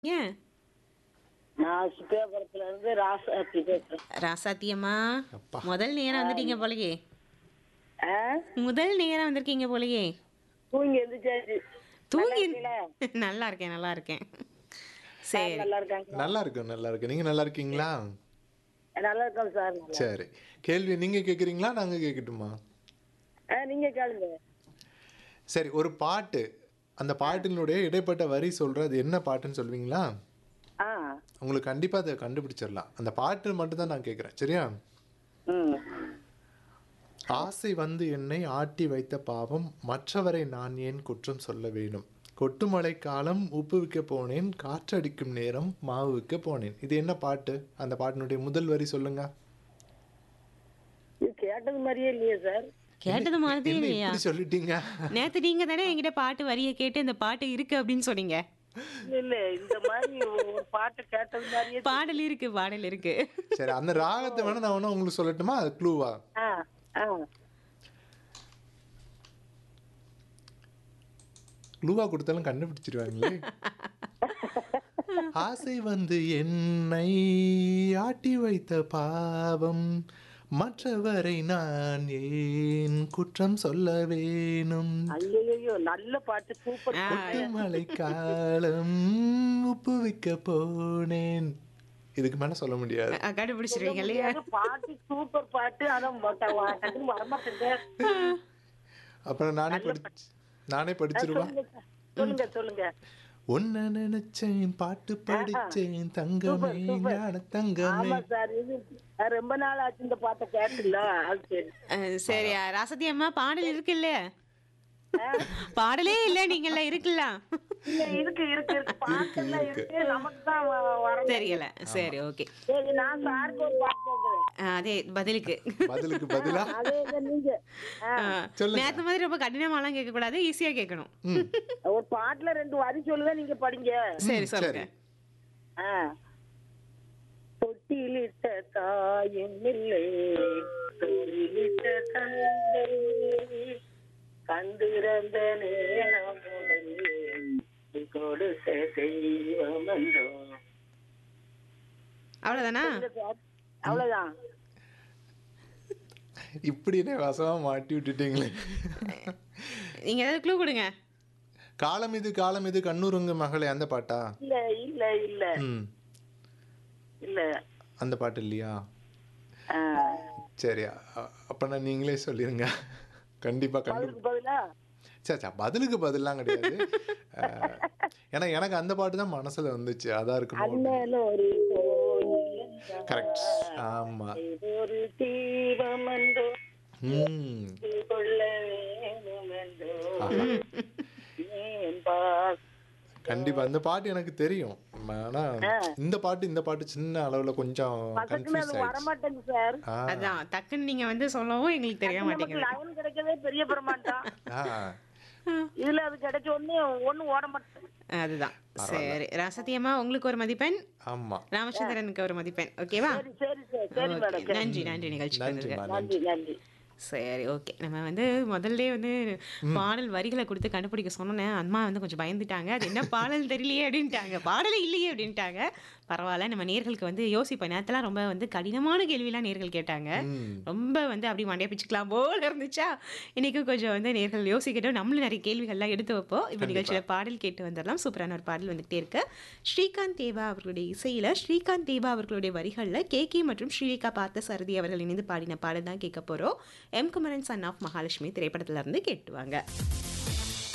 ஏன் நான் சுப்பியாபுரத்துல இருந்து ராசாத்தி பேசுறேன் ராசாத்தியம்மா அப்பா. முதல் நேரம் வந்துட்டீங்க போலயே ஆ? முதல் நேரம் வந்திருக்கீங்க போலயே தூங்கி எந்திரிச்சாச்சு தூங்கி நல்லா நல்லா இருக்கேன் நல்லா இருக்கேன் சரி நல்லா இருக்காங்க நல்லா இருக்கு நல்லா இருக்கு நீங்க நல்லா இருக்கீங்களா நல்லா இருக்கோம் சார் நல்லா. சரி கேள்வி நீங்க கேக்குறீங்களா நாங்க கேட்கட்டுமா ஆ, நீங்க கேளுங்க சரி ஒரு பாட்டு அந்த பாட்டினுடைய இடைப்பட்ட வரி சொல்றது என்ன பாட்டுன்னு சொல்வீங்களா ஆ உங்களுக்கு கண்டிப்பா அதை கண்டுபிடிச்சிடலாம் அந்த பாட்டு மட்டும் தான் நான் கேட்குறேன் சரியா ம் ஆசை வந்து என்னை ஆட்டி வைத்த பாவம் மற்றவரை நான் ஏன் குற்றம் சொல்ல வேணும் கொட்டுமழை காலம் உப்பு விற்க போனேன் காற்றடிக்கும் நேரம் மாவு விற்க போனேன் இது என்ன பாட்டு அந்த பாட்டினுடைய முதல் வரி சொல்லுங்க இது கேட்டது மாதிரியே இல்லையே சார் கேட்டது மாதிரி என்ன இல்லையா இப்படி சொல்லிட்டீங்க நேத்து நீங்க தானே என்கிட்ட பாட்டு வரிய கேட்டு இந்த பாட்டு இருக்கு அப்படின்னு சொன்னீங்க இல்ல இல்ல இந்த மாதிரி ஒரு பாட்டு கேட்டது மாதிரியே பாடல் இருக்கு பாடல் இருக்கு சரி அந்த ராகத்தை வேணா நான் வேணா உங்களுக்கு சொல்லட்டுமா அது க்ளூவா ஆ ஆ க்ளூவா கொடுத்தாலும் கண்டுபிடிச்சிருவாங்களே ஆசை வந்து என்னை ஆட்டி வைத்த பாவம் மற்றவரை நான் ஏன் குற்றம் சொல்ல வேணும் ஐயோ நல்ல பாட்டு சூப்பர் மழை காலம் உப்பு விற்க போனேன் இதுக்கு மேல சொல்ல முடியாது அஹ், கண்டுபிடிச்சிருவீங்க இல்லையா பாட்டு சூப்பர் பாட்டு அதான் டக்குனு வரமாட்டேங்க அப்புறம் நானே படிச்சு நானே படிச்சிருவா சொல்லுங்க சொல்லுங்க உன்ன நினைச்சேன் பாட்டு படிச்சேன் தங்கமே ஞான தங்கமே ஆமா சார் இது அஹ், ரொம்ப நாள் ஆச்சு இந்த பாட்டை கேட்டுல அது சரி அஹ், சரி ராசதி அம்மா பாடல் இருக்குல்ல பாடலே இல்ல நீங்கெல்லாம் இருக்குல்ல இல்ல இருக்கு இருக்கு இருக்கு பாட்டெல்லாம் இருக்கு நமக்கு தான் வர தெரியல சரி ஓகே சரி நான் சாருக்கு ஒரு பாட்டு கேட்கிறேன் அதே பதிலுக்கு பதிலுக்கு பதிலா அதே தான் நீங்க ஆ, அஹ், சொல்லுங்க. நேத்து மாதிரி ரொம்ப கடினமாலாம் கேட்க கூடாது ஈஸியா கேட்கணும் ம் ஒரு பாட்டுல ரெண்டு வரி சொல்லுங்க நீங்க படிங்க சரி சொல்லுங்க ஆ. தொட்டிலிட்ட தாயும் இல்லை தொழிலிட்ட தந்தை கண்டிருந்த நேரம் முதல் கொடுத்த தெய்வம் என்றோ அவ்வளவுதானா அவ்வளவுதான் இப்படினே வசமா மாட்டி விட்டுட்டீங்களே நீங்க ஏதாவது க்ளூ கொடுங்க காலம் இது காலம் இது கண்ணூருங்க மகளே அந்த பாட்டா இல்ல இல்ல இல்ல ம் இல்ல அந்த பாட்டு இல்லையா ஆ. சரி அ- அப்பனா நீங்களே சொல்லிருங்க கண்டிப்பா கண்டு அதுக்கு பதிலா சே சே பதிலுக்கு பதிலாம் கிடையாது அஹ், ஏன்னா எனக்கு அந்த பாட்டு தான் மனசுல வந்துச்சு அதான் இருக்குமோ அண்ணன் ஒரு கோயில் கரெக்ட் ஆமா இது ஒரு தீபம் என்றோ ம் கொள்ள வேணும் என்றோ ஆஹா. ஏன் பாஸ் கண்டிப்பா இந்த பாட்டு எனக்கு தெரியும் ஆனா இந்த பாட்டு இந்த பாட்டு சின்ன அளவுல கொஞ்சம் பக்கத்துல கன்ஃபியூஸ் அது ஆயிடுச்சு வரமாட்டேங்குது சார் ஆ, அதான் டக்குன்னு நீங்க வந்து சொல்லவும் எங்களுக்கு தெரிய நமக்கு மாட்டேங்குது லைன் கிடைக்கவே பெரிய பிரமாண்டம் ஆ, இதுல அது கிடைச்ச உடனே ஒண்ணும் ஓட மாட்டேங்குது அதுதான் சரி ராசத்தியம்மா உங்களுக்கு ஒரு மதிப்பெண் ஆமா ராமச்சந்திரனுக்கு ஒரு மதிப்பெண் ஓகேவா சரி சரி சரி சரி Okay, மேடம் நன்றி நன்றி நிகழ்ச்சி நன்றிம்மா நன்றி நன்றி சரி ஓகே நம்ம வந்து முதல்ல வந்து பாடல் வரிகளை கொடுத்து கண்டுபிடிக்க சொன்னேன் அம்மா வந்து கொஞ்சம் பயந்துட்டாங்க அது என்ன பாடல் தெரியலையே அப்படின்ட்டாங்க பாடலே இல்லையே அப்படின்ட்டாங்க பரவாயில்ல நம்ம நேர்களுக்கு வந்து யோசிப்பேன் நேரத்தெல்லாம் ரொம்ப வந்து கடினமான கேள்விலாம் நேர்கள் கேட்டாங்க ம் ரொம்ப வந்து அப்படி மண்டைய பிச்சுக்கலாம் போல இருந்துச்சா இன்னைக்கு கொஞ்சம் வந்து நேர்கள் யோசிக்கட்டும் நம்மளும் நிறைய கேள்விகள்லாம் எடுத்து வைப்போம் இப்போ நிகழ்ச்சியில் பாடல் கேட்டு வந்துடலாம் சூப்பரான ஒரு பாடல் வந்துகிட்டே இருக்கு ஸ்ரீகாந்த் தேவா அவர்களுடைய இசையில் ஸ்ரீகாந்த் தேவா அவர்களுடைய வரிகளில் கேகே மற்றும் ஸ்ரீலேகா பார்த்த சரதி அவர்கள் இணைந்து பாடின பாடல் தான் கேட்க போகிறோம் M Kumaran son of Mahalakshmi திரைப்படத்துல இருந்து கேட்டுவாங்க